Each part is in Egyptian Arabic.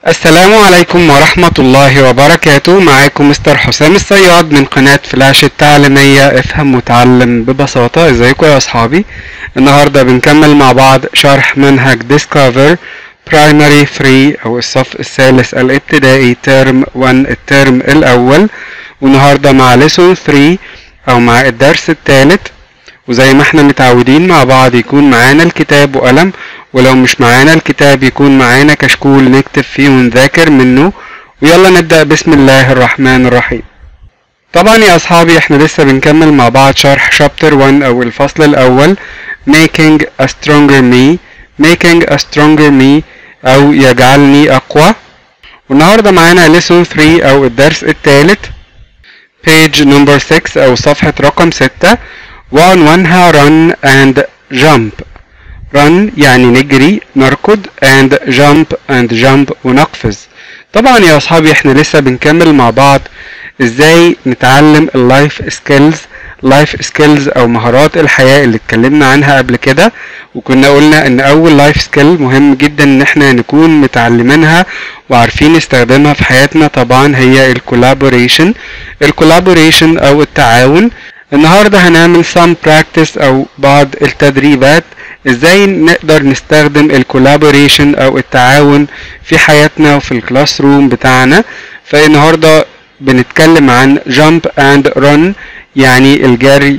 السلام عليكم ورحمة الله وبركاته معاكم مستر حسام الصياد من قناة فلاش التعليمية افهم وتعلم ببساطة ازيكم يا اصحابي النهاردة بنكمل مع بعض شرح منهج Discover Primary 3 او الصف الثالث الابتدائي ترم 1 الترم الاول والنهاردة مع lesson 3 او مع الدرس الثالث وزي ما احنا متعودين مع بعض يكون معانا الكتاب وقلم ولو مش معانا الكتاب يكون معانا كشكول نكتب فيه ونذاكر منه ويلا نبدأ بسم الله الرحمن الرحيم طبعا يا اصحابي احنا لسه بنكمل مع بعض شرح شابتر 1 او الفصل الاول making a stronger me making a stronger me او يجعلني اقوى والنهارده معانا lesson 3 او الدرس الثالث page number 6 او صفحة رقم 6 وعنوانها run and jump run يعني نجري نركض and jump and jump ونقفز طبعا يا اصحابي احنا لسه بنكمل مع بعض ازاي نتعلم اللايف سكيلز لايف سكيلز او مهارات الحياة اللي اتكلمنا عنها قبل كده وكنا قلنا ان اول لايف سكيل مهم جدا ان احنا نكون متعلمينها وعارفين نستخدمها في حياتنا طبعا هي الكولابوريشن الكولابوريشن او التعاون النهاردة هنعمل some practice او بعض التدريبات ازاي نقدر نستخدم الكولابوريشن او التعاون في حياتنا وفي الكلاس روم بتاعنا فالنهاردة بنتكلم عن jump and run يعني الجري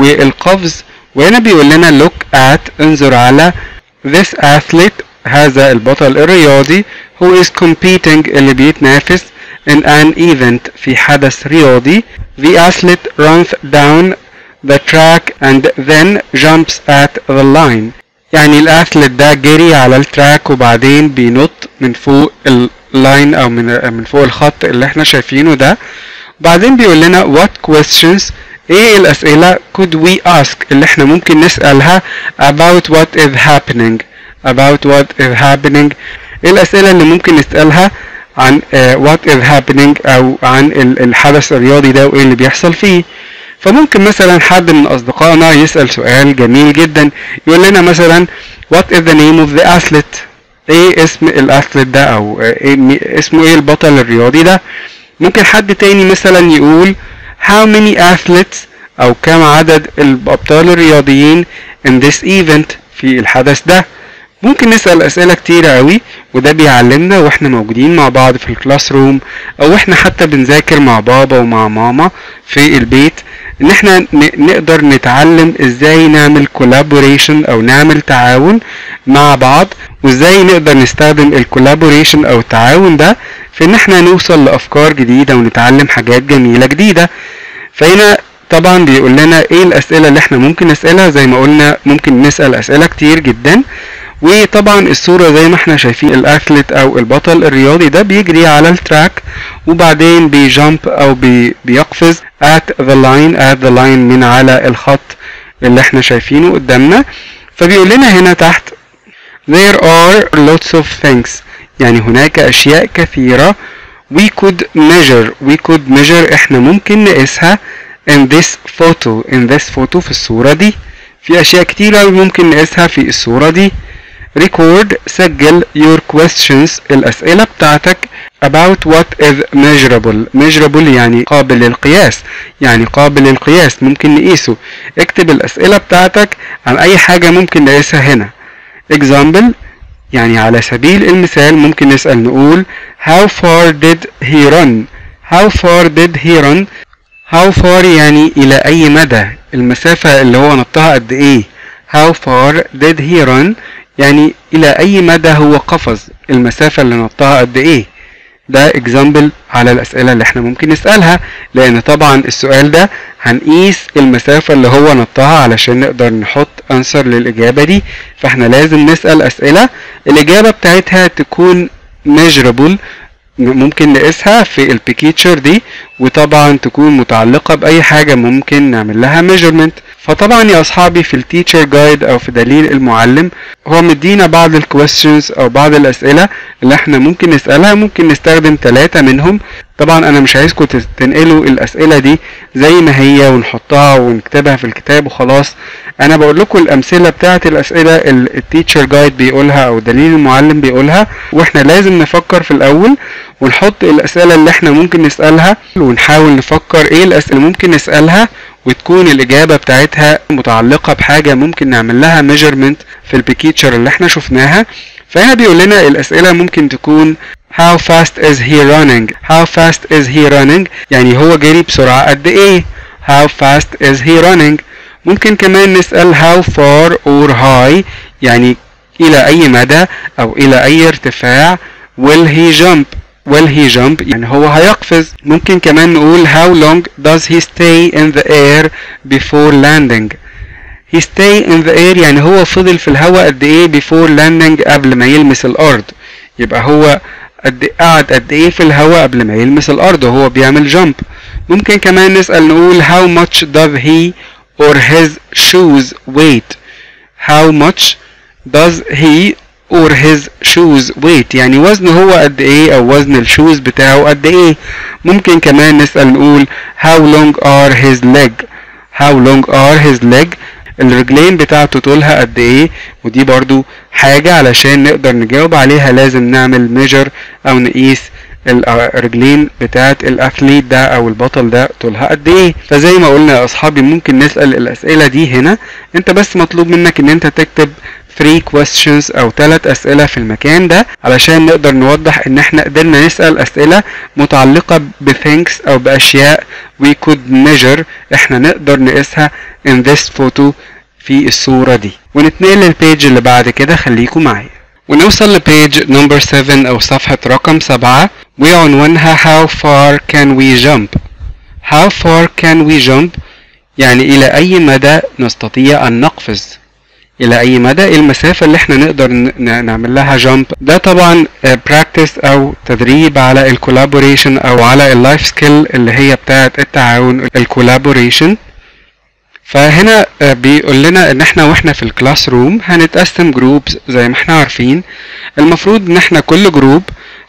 والقفز وهنا بيقول لنا look at انظر على this athlete هذا البطل الرياضي who is competing اللي بيتنافس in an event في حدث رياضي the athlete runs down the track and then jumps at the line يعني الاثليت ده جري على التراك وبعدين بينط من فوق اللاين او من من فوق الخط اللي احنا شايفينه ده بعدين بيقول لنا what questions ايه الاسئله could we ask اللي احنا ممكن نسالها about what is happening about what is happening ايه الاسئله اللي ممكن نسالها عن uh, what is happening او عن الحدث الرياضي ده وايه اللي بيحصل فيه فممكن مثلا حد من اصدقائنا يسال سؤال جميل جدا يقول لنا مثلا what is the name of the athlete ايه اسم الاثليت ده او إيه اسمه ايه البطل الرياضي ده ممكن حد تاني مثلا يقول how many athletes او كم عدد الابطال الرياضيين in this event في الحدث ده ممكن نسأل أسئلة كتيرة قوي وده بيعلمنا واحنا موجودين مع بعض في الكلاس روم او احنا حتى بنذاكر مع بابا ومع ماما في البيت ان احنا نقدر نتعلم ازاي نعمل كولابوريشن او نعمل تعاون مع بعض وازاي نقدر نستخدم الكولابوريشن او التعاون ده في ان احنا نوصل لافكار جديدة ونتعلم حاجات جميلة جديدة فهنا طبعا بيقول لنا ايه الاسئلة اللي احنا ممكن نسألها زي ما قلنا ممكن نسأل اسئلة كتير جدا وطبعا الصورة زي ما احنا شايفين الاثليت او البطل الرياضي ده بيجري على التراك وبعدين بيجامب او بي بيقفز at the line at the line من على الخط اللي احنا شايفينه قدامنا فبيقول لنا هنا تحت there are lots of things يعني هناك اشياء كثيرة we could measure we could measure eحنا ممكن نقيسها in this photo in this photo في الصورة دي في اشياء كتيرة ممكن نقيسها في الصورة دي record سجل your questions الأسئلة بتاعتك about what is measurable measurable يعني قابل للقياس يعني قابل للقياس ممكن نقيسه اكتب الأسئلة بتاعتك عن أي حاجة ممكن نقيسها هنا example يعني على سبيل المثال ممكن نسأل نقول how far did he run how far did he run how far يعني إلى أي مدى المسافة اللي هو نطها قد إيه how far did he run يعني إلى أي مدى هو قفز المسافة اللي نطها قد إيه ده example على الأسئلة اللي احنا ممكن نسألها لأن طبعا السؤال ده هنقيس المسافة اللي هو نطها علشان نقدر نحط answer للإجابة دي فاحنا لازم نسأل أسئلة الإجابة بتاعتها تكون measurable ممكن نقيسها في البيكيتشر دي وطبعا تكون متعلقة بأي حاجة ممكن نعمل لها measurement فطبعا يا اصحابي في التيتشر جايد او في دليل المعلم هو مدينا بعض الكويستشنز او بعض الاسئله اللي احنا ممكن نسالها ممكن نستخدم ثلاثه منهم طبعا انا مش عايزكم تنقلوا الاسئله دي زي ما هي ونحطها ونكتبها في الكتاب وخلاص انا بقول لكم الامثله بتاعه الاسئله التيتشر جايد بيقولها او دليل المعلم بيقولها واحنا لازم نفكر في الاول ونحط الاسئله اللي احنا ممكن نسالها ونحاول نفكر ايه الاسئله اللي ممكن نسالها وتكون الإجابة بتاعتها متعلقة بحاجة ممكن نعمل لها measurement في البيكيتشر اللي احنا شفناها فهنا بيقول لنا الأسئلة ممكن تكون How fast is he running? How fast is he running? يعني هو جري بسرعة قد إيه؟ How fast is he running? ممكن كمان نسأل how far or high يعني إلى أي مدى أو إلى أي ارتفاع will he jump will he jump يعني هو هيقفز ممكن كمان نقول how long does he stay in the air before landing he stay in the air يعني هو فضل في الهواء قد ايه before landing قبل ما يلمس الارض يبقى هو قد قعد قد ايه في الهواء قبل ما يلمس الارض وهو بيعمل جامب ممكن كمان نسأل نقول how much does he or his shoes weight how much does he or his shoes weight يعني وزنه هو قد ايه او وزن الشوز بتاعه قد ايه ممكن كمان نسأل نقول how long are his leg how long are his leg الرجلين بتاعته طولها قد ايه ودي برضو حاجة علشان نقدر نجاوب عليها لازم نعمل ميجر او نقيس الرجلين بتاعت الاثليت ده او البطل ده طولها قد ايه فزي ما قلنا يا اصحابي ممكن نسأل الاسئلة دي هنا انت بس مطلوب منك ان انت تكتب 3 questions او 3 اسئلة في المكان ده علشان نقدر نوضح ان احنا قدرنا نسأل اسئلة متعلقة بثينكس او باشياء we could measure احنا نقدر نقيسها in this photo في الصورة دي ونتنقل للبيج اللي بعد كده خليكم معايا ونوصل لبيج نمبر 7 او صفحة رقم 7 وعنوانها how far can we jump how far can we jump يعني الى اي مدى نستطيع ان نقفز الى اي مدى المسافة اللي احنا نقدر نعمل لها جامب ده طبعا براكتس او تدريب على الكولابوريشن او على اللايف سكيل اللي هي بتاعة التعاون الكولابوريشن فهنا بيقول لنا ان احنا واحنا في الكلاس روم هنتقسم جروبز زي ما احنا عارفين المفروض ان احنا كل جروب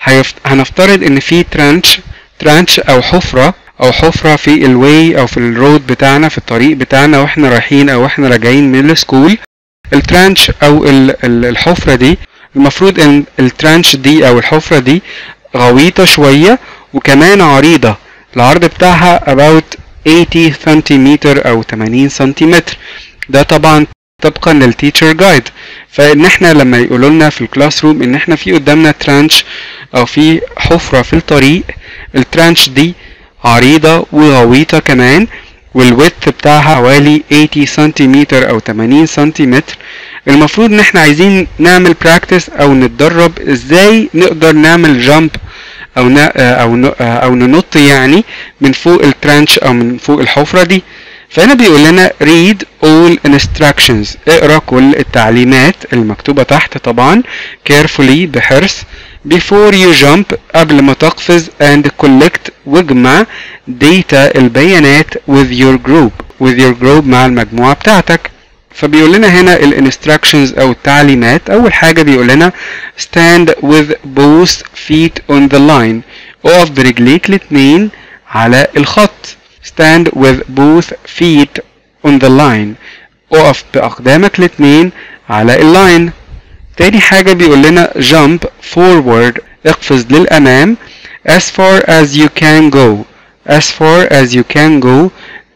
هنفترض ان في ترانش ترانش او حفرة او حفرة في الواي او في الرود بتاعنا في الطريق بتاعنا واحنا رايحين او واحنا راجعين من السكول الترانش او الحفرة دي المفروض ان الترانش دي او الحفرة دي غويطة شوية وكمان عريضة العرض بتاعها about 80 سنتيمتر او 80 سنتيمتر ده طبعا طبقا للتيتشر جايد فان احنا لما يقولوا لنا في الكلاس روم ان احنا في قدامنا ترانش او في حفرة في الطريق الترانش دي عريضة وغويطة كمان والويت بتاعها حوالي 80 سنتيمتر او 80 سنتيمتر المفروض ان احنا عايزين نعمل براكتس او نتدرب ازاي نقدر نعمل جامب او ن... او ن... او ننط يعني من فوق الترانش او من فوق الحفرة دي فهنا بيقول لنا read all instructions اقرا كل التعليمات المكتوبة تحت طبعا carefully بحرص before you jump قبل ما تقفز and collect واجمع data البيانات with your group with your group مع المجموعة بتاعتك فبيقول لنا هنا الانستراكشنز او التعليمات اول حاجة بيقول لنا stand with both feet on the line اقف برجليك الاتنين على الخط stand with both feet on the line اقف باقدامك الاتنين على اللاين تاني حاجة بيقول لنا jump forward اقفز للأمام as far as you can go as far as you can go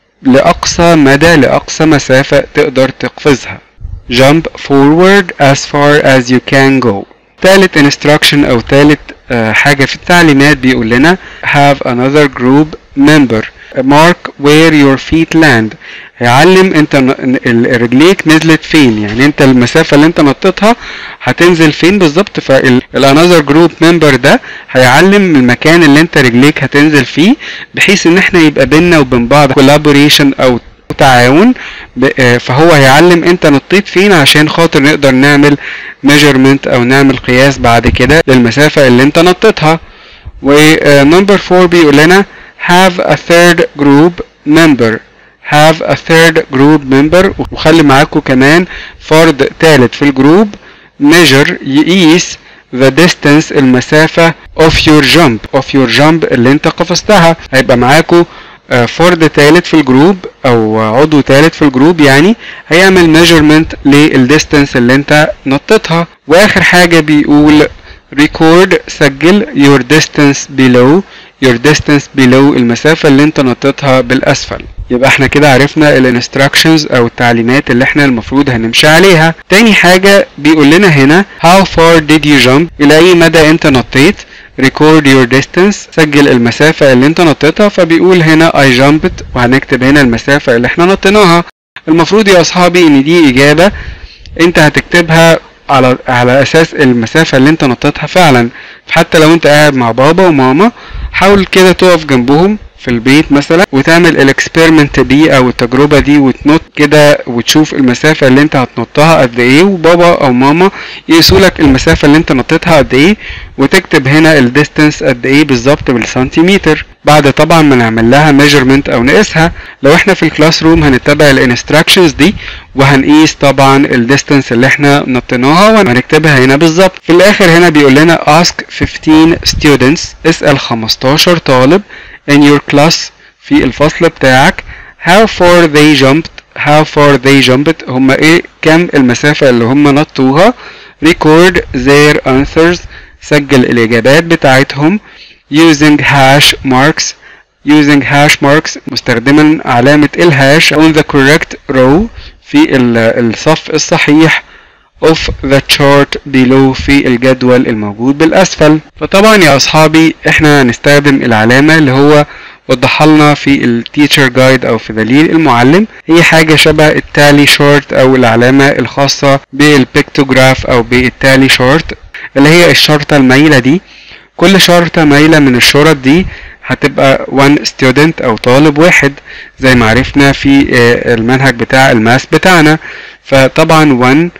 لأقصى مدى لأقصى مسافة تقدر تقفزها jump forward as far as you can go تالت instruction أو تالت حاجة في التعليمات بيقول لنا have another group member mark where your feet land هيعلم انت رجليك نزلت فين يعني انت المسافة اللي انت نطيتها هتنزل فين بالظبط فالانذر جروب ممبر ده هيعلم المكان اللي انت رجليك هتنزل فيه بحيث ان احنا يبقى بينا وبين بعض كولابوريشن او تعاون فهو هيعلم انت نطيت فين عشان خاطر نقدر نعمل ميجرمنت او نعمل قياس بعد كده للمسافة اللي انت نطيتها ونمبر 4 بيقول لنا have a third group member have a third group member وخلي معاكم كمان فرد ثالث في الجروب measure يقيس the distance المسافة of your jump of your jump اللي انت قفزتها هيبقى معاكم آه، فرد ثالث في الجروب او عضو ثالث في الجروب يعني هيعمل measurement للديستنس اللي انت نطيتها واخر حاجة بيقول record سجل your distance below your distance below المسافة اللي انت نطيتها بالاسفل يبقى احنا كده عرفنا الانستراكشنز او التعليمات اللي احنا المفروض هنمشي عليها تاني حاجة بيقول لنا هنا how far did you jump الى اي مدى انت نطيت record your distance سجل المسافة اللي انت نطيتها فبيقول هنا I jumped وهنكتب هنا المسافة اللي احنا نطيناها المفروض يا اصحابي ان دي اجابة انت هتكتبها على على اساس المسافة اللي انت نطيتها فعلا فحتى لو انت قاعد مع بابا وماما حاول كده تقف جنبهم في البيت مثلا وتعمل الاكسبيرمنت دي او التجربة دي وتنط كده وتشوف المسافة اللي انت هتنطها قد ايه وبابا او ماما يقيسوا لك المسافة اللي انت نطيتها قد ايه وتكتب هنا الديستنس قد ايه بالظبط بالسنتيمتر بعد طبعا ما نعمل لها ميجرمنت او نقيسها لو احنا في الكلاس روم هنتبع الانستراكشنز دي وهنقيس طبعا الديستنس اللي احنا نطيناها وهنكتبها هنا بالظبط في الاخر هنا بيقول لنا ask 15 students اسأل 15 طالب in your class في الفصل بتاعك how far they jumped how far they jumped هم ايه كم المسافة اللي هم نطوها record their answers سجل الإجابات بتاعتهم using hash marks using hash marks مستخدما علامة الهاش on the correct row في ال- الصف الصحيح of the chart below في الجدول الموجود بالأسفل فطبعا يا أصحابي احنا هنستخدم العلامة اللي هو وضحها لنا في التيتشر جايد او في دليل المعلم هي حاجة شبه التالي شورت او العلامة الخاصة بالبيكتوجراف او بالتالي شورت اللي هي الشرطة المايلة دي كل شرطة مايلة من الشرط دي هتبقى one student او طالب واحد زي ما عرفنا في آه، المنهج بتاع الماس بتاعنا فطبعا 1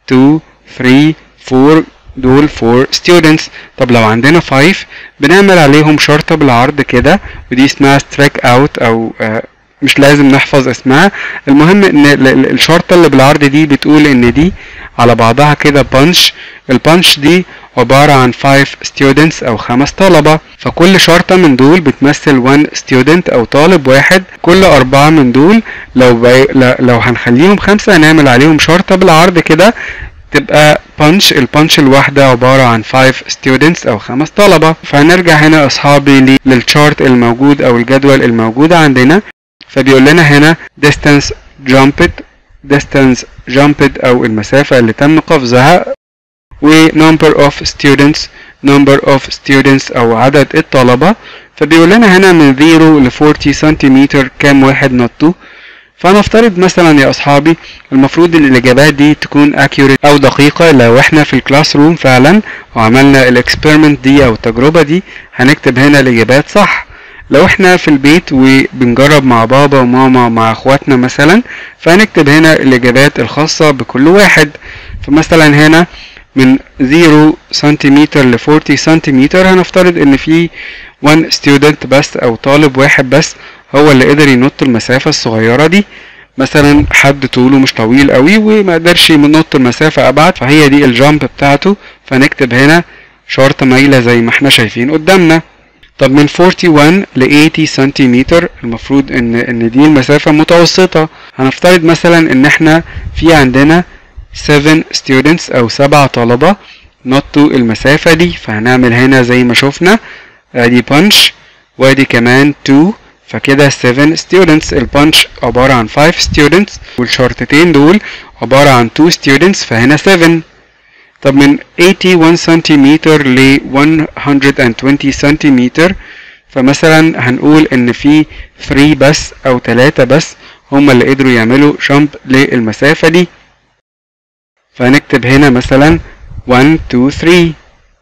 2 3 4 دول 4 students طب لو عندنا 5 بنعمل عليهم شرطة بالعرض كده ودي اسمها strike out او آه، مش لازم نحفظ اسمها المهم ان ال- ال- الشرطة اللي بالعرض دي بتقول ان دي على بعضها كده بانش البانش دي عبارة عن 5 students او خمس طلبة فكل شرطة من دول بتمثل 1 student او طالب واحد كل اربعة من دول لو بي... ل- لو هنخليهم خمسة هنعمل عليهم شرطة بالعرض كده تبقى بانش البانش الواحدة عبارة عن 5 students أو خمس طلبة فهنرجع هنا أصحابي ل- للشارت الموجود أو الجدول الموجود عندنا فبيقول لنا هنا distance jumped distance jumped أو المسافة اللي تم قفزها و number of students number of students أو عدد الطلبة فبيقول لنا هنا من 0 ل 40 سنتيمتر كام واحد نطوا فنفترض مثلا يا اصحابي المفروض ان الاجابات دي تكون accurate او دقيقة لو احنا في الكلاس روم فعلا وعملنا الاكسبيرمنت دي او التجربة دي هنكتب هنا الاجابات صح لو احنا في البيت وبنجرب مع بابا وماما ومع اخواتنا مثلا فهنكتب هنا الاجابات الخاصة بكل واحد فمثلا هنا من 0 سنتيمتر ل 40 سنتيمتر هنفترض ان في 1 student بس او طالب واحد بس هو اللي قدر ينط المسافة الصغيرة دي مثلا حد طوله مش طويل قوي وما قدرش ينط المسافة ابعد فهي دي الجامب بتاعته فنكتب هنا شرط مايلة زي ما احنا شايفين قدامنا طب من 41 ل 80 سنتيمتر المفروض ان ان دي المسافة متوسطة هنفترض مثلا ان احنا في عندنا 7 students او 7 طلبة نطوا المسافة دي فهنعمل هنا زي ما شفنا ادي punch وادي كمان 2 فكده 7 students البانش عبارة عن 5 students والشرطتين دول عبارة عن 2 students فهنا 7 طب من 81 سنتيمتر ل 120 سنتيمتر فمثلا هنقول ان في 3 بس او 3 بس هما اللي قدروا يعملوا جامب للمسافة دي فهنكتب هنا مثلا 1 2 3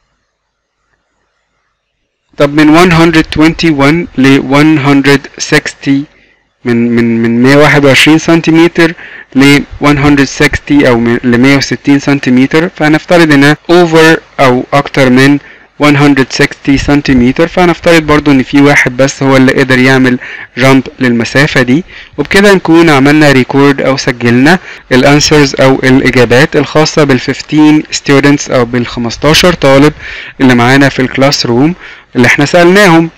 طب من 121 ل 160 من من من 121 سنتيمتر ل 160 او من- ل 160 سنتيمتر فهنفترض انها over او اكتر من 160 سنتيمتر فهنفترض برضو ان في واحد بس هو اللي قدر يعمل جامب للمسافة دي وبكده نكون عملنا ريكورد او سجلنا الانسرز او الاجابات الخاصة بال 15 students او بال 15 طالب اللي معانا في الكلاس روم اللي احنا سألناهم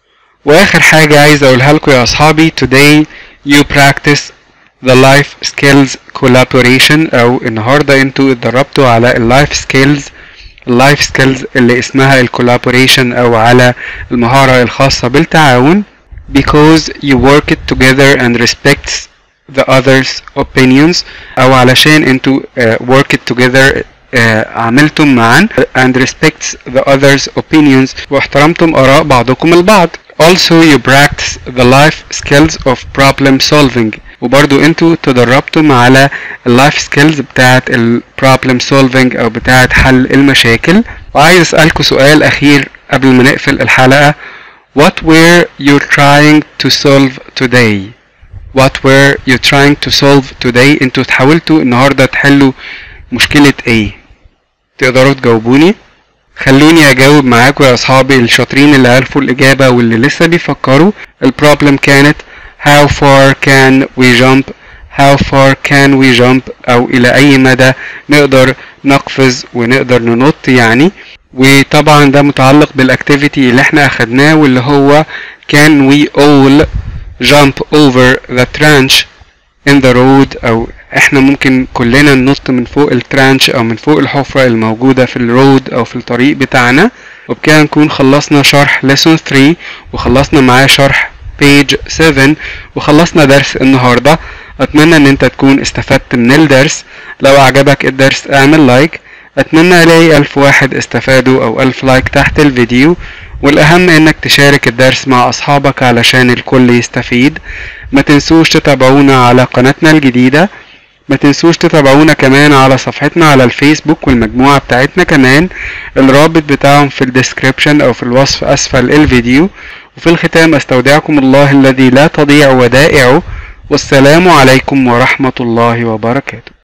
واخر حاجة عايز اقولها لكم يا اصحابي today you practice the life skills collaboration او النهاردة انتوا اتدربتوا على اللايف سكيلز اللايف سكيلز اللي اسمها الكولابوريشن او على المهارة الخاصة بالتعاون because you work it together and respects the others opinions او علشان انتوا uh, work it together uh, عملتم معا and respects the others opinions واحترمتم اراء بعضكم البعض also you practice the life skills of problem solving وبرضو انتوا تدربتم على اللايف سكيلز بتاعت البروبلم سولفينج او بتاعت حل المشاكل وعايز اسألكوا سؤال اخير قبل ما نقفل الحلقة What were you trying to solve today? What were you trying to solve today? انتوا حاولتوا النهاردة تحلوا مشكلة ايه؟ تقدروا تجاوبوني؟ خلوني اجاوب معاكم يا اصحابي الشاطرين اللي عرفوا الاجابة واللي لسه بيفكروا البروبلم كانت how far can we jump how far can we jump او الى اي مدى نقدر نقفز ونقدر ننط يعني وطبعا ده متعلق بالاكتيفيتي اللي احنا اخدناه واللي هو can we all jump over the trench in the road او احنا ممكن كلنا ننط من فوق الترانش او من فوق الحفرة الموجودة في الرود او في الطريق بتاعنا وبكده نكون خلصنا شرح lesson 3 وخلصنا معاه شرح page 7 وخلصنا درس النهاردة اتمنى ان انت تكون استفدت من الدرس لو عجبك الدرس اعمل لايك اتمنى الاقي الف واحد استفادوا او الف لايك تحت الفيديو والاهم انك تشارك الدرس مع اصحابك علشان الكل يستفيد ما تنسوش تتابعونا على قناتنا الجديدة ما تنسوش تتابعونا كمان على صفحتنا على الفيسبوك والمجموعة بتاعتنا كمان الرابط بتاعهم في الديسكريبشن او في الوصف اسفل الفيديو وفي الختام استودعكم الله الذي لا تضيع ودائعه والسلام عليكم ورحمة الله وبركاته